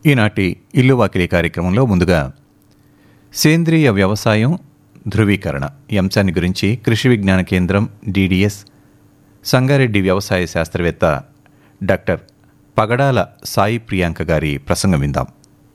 ఈనాటి ఇల్లు వాకిలి కార్యక్రమంలో ముందుగా సేంద్రియ వ్యవసాయం ధృవీకరణ ఈ అంశాన్ని గురించి కృషి విజ్ఞాన కేంద్రం డిడిఎస్ సంగారెడ్డి వ్యవసాయ శాస్త్రవేత్త డాక్టర్ పగడాల సాయి ప్రియాంక గారి ప్రసంగం విందాం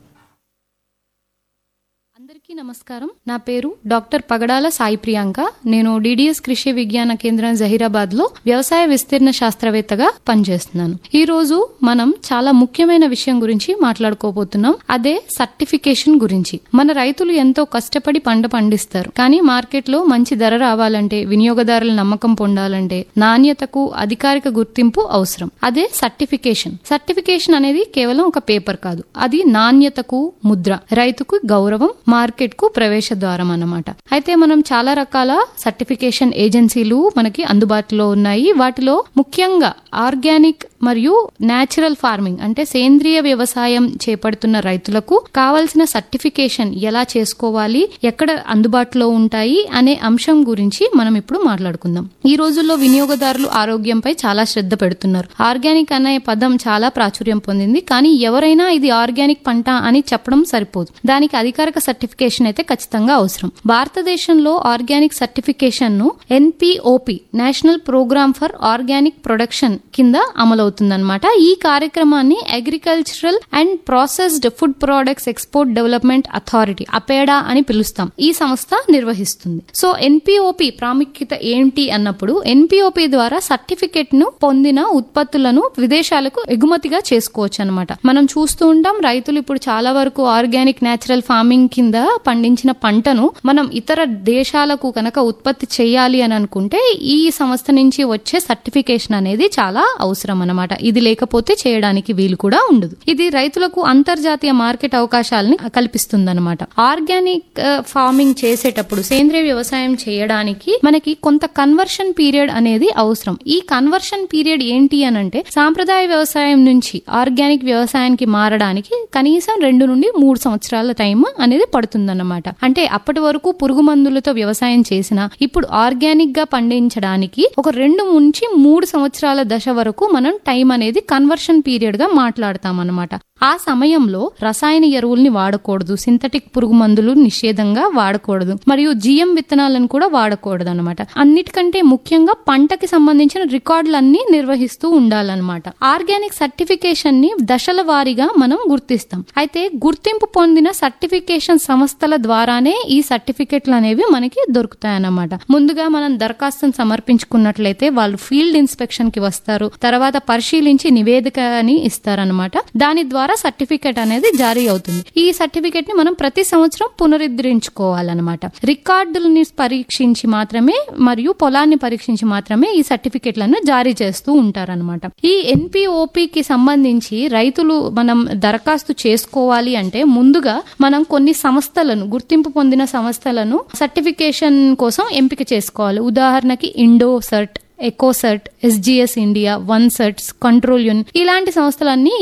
అందరికీ నమస్కారం నా పేరు డాక్టర్ పగడాల సాయి ప్రియాంక నేను డిడిఎస్ కృషి విజ్ఞాన కేంద్రం జహీరాబాద్ లో వ్యవసాయ విస్తీర్ణ శాస్త్రవేత్తగా పనిచేస్తున్నాను ఈ రోజు మనం చాలా ముఖ్యమైన విషయం గురించి మాట్లాడుకోబోతున్నాం అదే సర్టిఫికేషన్ గురించి మన రైతులు ఎంతో కష్టపడి పంట పండిస్తారు కానీ మార్కెట్ లో మంచి ధర రావాలంటే వినియోగదారుల నమ్మకం పొందాలంటే నాణ్యతకు అధికారిక గుర్తింపు అవసరం అదే సర్టిఫికేషన్ సర్టిఫికేషన్ అనేది కేవలం ఒక పేపర్ కాదు అది నాణ్యతకు ముద్ర రైతుకు గౌరవం మార్కెట్ కు ప్రవేశ ద్వారం అన్నమాట అయితే మనం చాలా రకాల సర్టిఫికేషన్ ఏజెన్సీలు మనకి అందుబాటులో ఉన్నాయి వాటిలో ముఖ్యంగా ఆర్గానిక్ మరియు నేచురల్ ఫార్మింగ్ అంటే సేంద్రియ వ్యవసాయం చేపడుతున్న రైతులకు కావాల్సిన సర్టిఫికేషన్ ఎలా చేసుకోవాలి ఎక్కడ అందుబాటులో ఉంటాయి అనే అంశం గురించి మనం ఇప్పుడు మాట్లాడుకుందాం ఈ రోజుల్లో వినియోగదారులు ఆరోగ్యంపై చాలా శ్రద్ధ పెడుతున్నారు ఆర్గానిక్ అనే పదం చాలా ప్రాచుర్యం పొందింది కానీ ఎవరైనా ఇది ఆర్గానిక్ పంట అని చెప్పడం సరిపోదు దానికి అధికారిక సర్టిఫికేషన్ అయితే ఖచ్చితంగా అవసరం భారతదేశంలో ఆర్గానిక్ సర్టిఫికేషన్ ను NPOP national programme for organic production కింద అమలవుతుందన్నమాట ఈ కార్యక్రమాన్ని agricultural and processed food products export development authority APEDA అని పిలుస్తాం ఈ సంస్థ నిర్వహిస్తుంది సో ఎన్పిఓపి ప్రాముఖ్యత ఏంటి అన్నప్పుడు ఎన్పిఓపి ద్వారా సర్టిఫికెట్ ను పొందిన ఉత్పత్తులను విదేశాలకు ఎగుమతిగా చేసుకోవచ్చు అనమాట మనం చూస్తూ ఉంటాం రైతులు ఇప్పుడు చాలా వరకు ఆర్గానిక్ నేచురల్ ఫార్మింగ్ కింద పండించిన పంటను మనం ఇతర దేశాలకు కనుక ఉత్పత్తి చేయాలి అని అనుకుంటే ఈ సంస్థ నుంచి వచ్చే సర్టిఫికేషన్ అనేది చాలా అవసరం అనమాట ఇది లేకపోతే చేయడానికి వీలు కూడా ఉండదు ఇది రైతులకు అంతర్జాతీయ మార్కెట్ అవకాశాలని కల్పిస్తుందన్నమాట ఆర్గానిక్ ఆ, ఫార్మింగ్ చేసేటప్పుడు సేంద్రియ వ్యవసాయం చేయడానికి మనకి కొంత కన్వర్షన్ పీరియడ్ అనేది అవసరం ఈ కన్వర్షన్ పీరియడ్ ఏంటి అని అంటే సాంప్రదాయ వ్యవసాయం నుంచి ఆర్గానిక్ వ్యవసాయానికి మారడానికి కనీసం రెండు నుండి మూడు సంవత్సరాల టైం అనేది పడుతుందన్నమాట అంటే అప్పటి వరకు పురుగు మందులతో వ్యవసాయం చేసిన ఇప్పుడు ఆర్గానిక్ గా పండించడానికి ఒక రెండు నుంచి మూడు సంవత్సరాల దశ వరకు మనం టైం అనేది కన్వర్షన్ పీరియడ్ గా మాట్లాడతాం అనమాట ఆ సమయంలో రసాయన ఎరువుల్ని వాడకూడదు సింథటిక్ పురుగు మందులు నిషేధంగా వాడకూడదు మరియు జిఎం విత్తనాలను కూడా వాడకూడదు అనమాట అన్నిటికంటే ముఖ్యంగా పంటకి సంబంధించిన రికార్డులన్నీ నిర్వహిస్తూ ఉండాలన్నమాట ఆర్గానిక్ సర్టిఫికేషన్ ని దశల వారీగా మనం గుర్తిస్తాం అయితే గుర్తింపు పొందిన సర్టిఫికేషన్ సంస్థల ద్వారానే ఈ సర్టిఫికెట్లు అనేవి మనకి దొరుకుతాయన్నమాట ముందుగా మనం దరఖాస్తును సమర్పించుకున్నట్లయితే వాళ్ళు ఫీల్డ్ ఇన్స్పెక్షన్ కి వస్తారు తర్వాత పరిశీలించి నివేదికని ఇస్తారనమాట దాని ద్వారా సర్టిఫికెట్ అనేది జారీ అవుతుంది ఈ సర్టిఫికెట్ ని మనం ప్రతి సంవత్సరం పునరుద్ధరించుకోవాలన్నమాట రికార్డులని పరీక్షించి మాత్రమే మరియు పొలాన్ని పరీక్షించి మాత్రమే ఈ సర్టిఫికెట్లను జారీ చేస్తూ ఉంటారనమాట ఈ ఎన్పిఓపి కి సంబంధించి రైతులు మనం దరఖాస్తు చేసుకోవాలి అంటే ముందుగా మనం కొన్ని సంస్థలను గుర్తింపు పొందిన సంస్థలను సర్టిఫికేషన్ కోసం ఎంపిక చేసుకోవాలి ఉదాహరణకి Indocert Ecocert SGS India one certs control union ఇలాంటి సంస్థలన్నీ